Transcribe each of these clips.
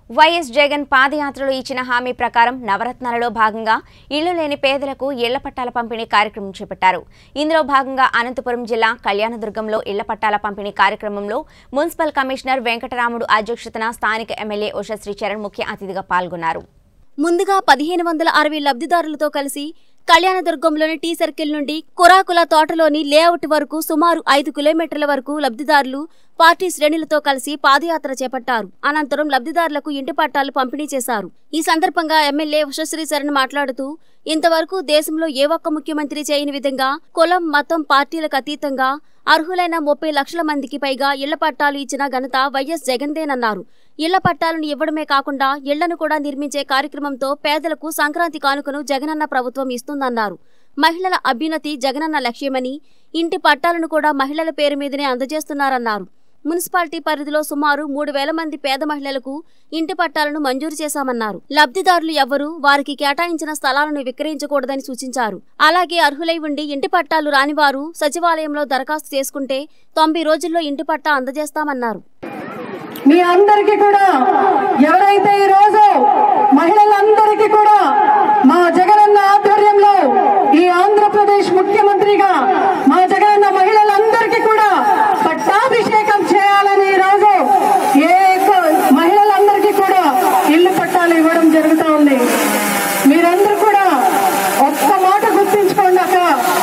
YS Jagan పాదయాత్రలో ఇచ్చిన హామీ ప్రకారం నవరత్నాలలో భాగంగా ఇళ్లు లేని పేదలకు ఇళ్ల పట్టాల పంపిణీ కార్యక్రమం చేపట్టారు ఇందులో భాగంగా అనంతపురం జిల్లా కళ్యాణదుర్గంలో ఇళ్ల పట్టాల పంపిణీ కార్యక్రమంలో మున్సిపల్ కమిషనర్ వెంకటరాముడు అధ్యక్షతన స్థానిక ఎమ్మెల్యే ఉషశ్రీ చరణ్ ముఖ్య అతిథిగా పాల్గొన్నారు ముందుగా పదిహేను వందల అరవై లబ్ధిదారులతో కలిసి కళ్యాణదుర్గంలోని టీ సర్కిల్ నుండి కురాకుల తోటలోని లేఅవుట్ వరకు సుమారు ఐదు కిలోమీటర్ల వరకు లబ్ధిదారులు పార్టీ శ్రేణులతో కలిసి పాదయాత్ర చేపట్టారు అనంతరం లబ్ధిదారులకు ఇంటి పట్టాలు పంపిణీ చేశారు ఈ సందర్భంగా ఎమ్మెల్యే ఉషశ్రీ శరణ్ మాట్లాడుతూ ఇంతవరకు దేశంలో ఏ ఒక్క ముఖ్యమంత్రి చేయని విధంగా కులం మతం పార్టీలకు అతీతంగా అర్హులైన ముప్పై లక్షల మందికి పైగా ఇళ్ల పట్టాలు ఇచ్చిన ఘనత వైఎస్ జగన్దేనన్నారు ఇళ్ల పట్టాలను ఇవ్వడమే కాకుండా ఇళ్లను కూడా నిర్మించే కార్యక్రమంతో పేదలకు సంక్రాంతి కానుకను జగనన్న ప్రభుత్వం ఇస్తుందన్నారు మహిళల అభ్యున్నతి జగనన్న లక్ష్యమని ఇంటి పట్టాలను కూడా మహిళల పేరు మీదనే అందజేస్తున్నారన్నారు మున్సిపాలిటీ పరిధిలో సుమారు మూడు వేల మంది పేద మహిళలకు ఇంటి పట్టాలను మంజూరు చేశామన్నారు లబ్ధిదారులు ఎవరూ వారికి కేటాయించిన స్థలాలను విక్రయించకూడదని సూచించారు అలాగే అర్హులై ఉండి ఇంటి పట్టాలు రానివారు సచివాలయంలో దరఖాస్తు చేసుకుంటే తొంభై రోజుల్లో ఇంటి పట్టా అందజేస్తామన్నారు మీ అందరికీ కూడా ఎవరైతే ఈ రోజు మహిళలందరికీ కూడా మా జగనన్న ఆధ్వర్యంలో ఈ ఆంధ్రప్రదేశ్ ముఖ్యమంత్రిగా మా జగనన్న మహిళలందరికీ కూడా పట్టాభిషేకం చేయాలని ఈ రోజు ఏ ఒక్క మహిళలందరికీ కూడా ఇల్లు పట్టాలు ఇవ్వడం జరుగుతూ ఉంది మీరందరూ కూడా ఒక్క మాట గుర్తించుకోండి అక్క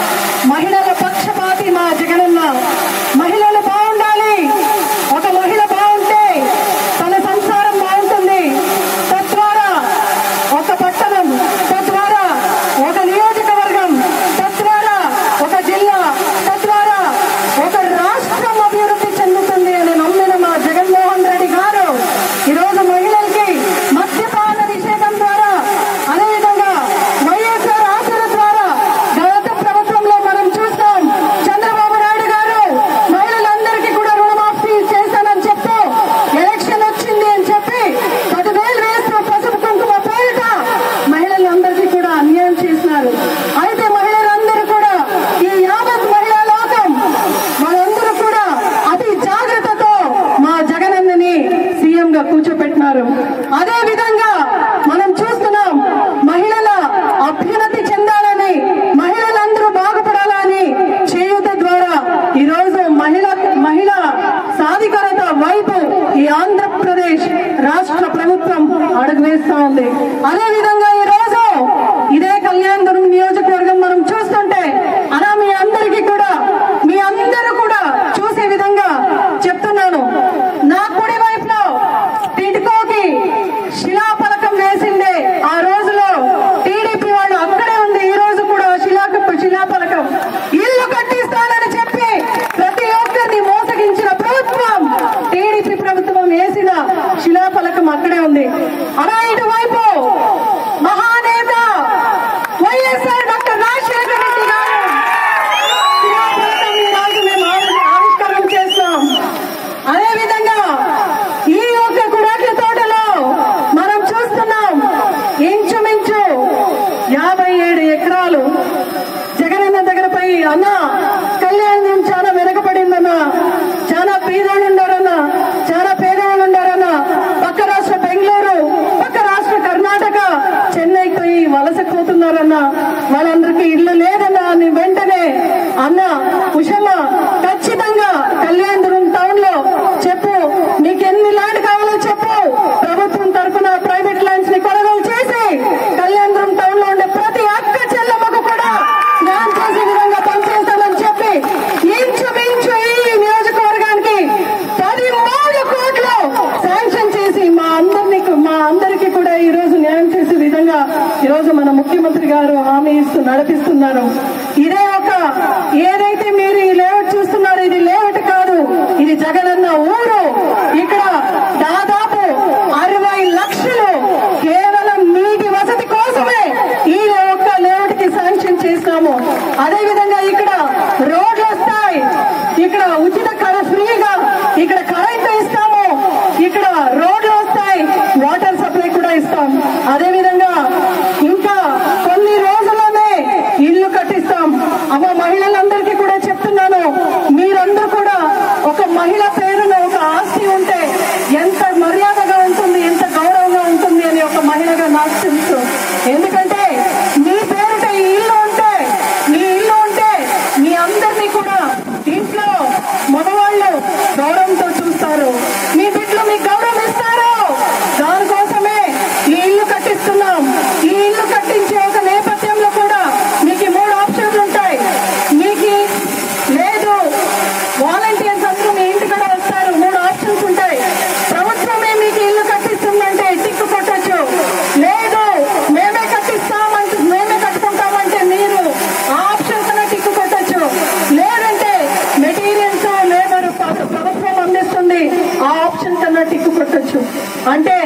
మహిళల పక్షపాతి మా జగనన్న మహిళలు బాగుండాలి ఒక మహిళ బాగుంటే తన సంసారం బాగుంటుంది తద్వారా ఒక పట్టణం తద్వారా ఒక నియోజకవర్గం తద్వారా ఒక జిల్లా తద్వారా ఒక రాష్ట్రం అభివృద్ధి చెందుతుంది అని నమ్మిన మా జగన్మోహన్ రెడ్డి గారు ఈరోజు మహిళలకి మద్యపాన నిషేధం ద్వారా అదేవిధంగా వైఎస్ఆర్ ఆసర ద్వారా గత ప్రభుత్వంలో మనం చూస్తాం చంద్రబాబు నాయుడు గారు మహిళలందరికీ కూడా రుణమాఫీ చేశానని చెప్పు ఎలక్షన్ వచ్చింది అని చెప్పి పదివేలు వేస్తూ పసుపు కుంకుమ పేరిట మహిళలందరికీ కూడా అన్యాయం చేసినారు అయితే మహిళలందరూ కూడా ఈ యావత్ మహిళా లోకం వాళ్ళందరూ కూడా అతి జాగ్రత్తతో మా జగనన్నని సీఎం గా కూర్చోపెట్టినారు అదే విధంగా మనం చూస్తున్నాం మహిళల అభ్యున్నతి చెందాలని మహిళలందరూ బాగుపడాలని చేయూత ద్వారా ఈ రోజు మహిళ మహిళ సాధికారత వైపు ఈ ఆంధ్రప్రదేశ్ రాష్ట్ర ప్రభుత్వం అడుగు వేస్తా ఉంది అదే విధంగా ఈ రోజు ఇదే కళ్యాణదుర్గం నియోజకవర్గం మనం చూస్తుంటే అలా మీ అందరికీ కూడా మీ అందరూ కూడా చూసే విధంగా చెప్తున్నాను నా కుడి వైపులో టిడ్కోకి శిలాఫలకం వేసిందే ఆ రోజులో టీడీపీ వాళ్ళు అక్కడే ఉంది ఈ రోజు కూడా శిలా శిలాఫలకం ఇల్లు కట్టిస్తానని చెప్పి ప్రతి ఒక్కరిని మోసగించిన ప్రభుత్వం టీడీపీ ప్రభుత్వం వేసిన శిలాఫలకం అక్కడే ఉంది అలా ఇటువైపు మహానేత వైఎస్ఆర్ డాక్టర్ రాజశేఖర రెడ్డి గారు శిలాఫలకం ఈ రోజు మేము ఆవి- ఆవిష్కరణ చేస్తాం అదే విధంగా ఈ యొక్క కురాట్ల తోటలో మనం చూస్తున్నాం ఇంచుమించు యాభై ఏడు ఎకరాలు జగనన్న దగ్గర పై అన్న కళ్యాణం చాలా వెనకబడిందన్న చాలా పేదోళ్ళు ఉండారన్న చాలా పేదవాళ్ళు ఉండారన్న పక్క రాష్ట్ర బెంగళూరు పక్క రాష్ట్ర కర్ణాటక చెన్నై పోయి వలస పోతున్నారన్న వాళ్ళందరికీ ఇల్లు లేదన్న అని వెంటనే అన్న ఉషమ్మ ఖచ్చితంగా కళ్యాణదుర్గం టౌన్ లో చెప్పు నీకు ఎన్ని ల్యాండ్ కావాలో చెప్పు ప్రభుత్వం తరఫున ప్రైవేట్ ల్యాండ్స్ ని కొనుగోలు చేసి కళ్యాణదుర్గం టౌన్ లో ఉండే ప్రతి అక్క చెల్లమ్మకు కూడా న్యాయం చేసే విధంగా పనిచేస్తామని చెప్పి ఇంచుమించు ఈ నియోజకవర్గానికి పది మూడు కోట్లు శాంక్షన్ చేసి మా అందరినీ మా అందరికీ కూడా ఈ రోజు న్యాయం చేసే విధంగా ఈ రోజు మన ముఖ్యమంత్రి గారు హామీ ఇస్తూ నడిపిస్తున్నారు ఇదే ఒక ఏదైతే మీరు ఈ లేఅవుట్ చూస్తున్నారో ఇది లేఅవుట్ కాదు ఇది జగనన్న ఊరు ఇక్కడ దాదాపు అరవై లక్షలు కేవలం నీటి వసతి కోసమే ఈ ఒక్క లేఅవుట్ కి శాంక్షన్ చేస్తాము అదే విధంగా ఇక్కడ రోడ్లు వస్తాయి ఇక్కడ ఉచిత కర ఫ్రీగా ఇక్కడ కరెంట్ ఇస్తాము ఇక్కడ రోడ్లు వస్తాయి వాటర్ సప్లై కూడా ఇస్తాం అదే విధంగా ఇంకా కొన్ని రోజుల్లోనే ఇల్లు కట్టిస్తాం అమ్మ మహిళలందరికీ కూడా చెప్తున్నాను మీరందరూ కూడా ఒక మహిళ పేరున ఒక ఆస్తి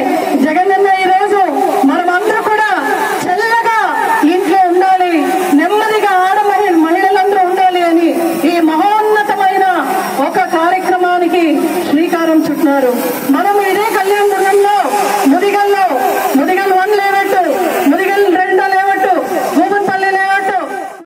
జగనన్న ఈ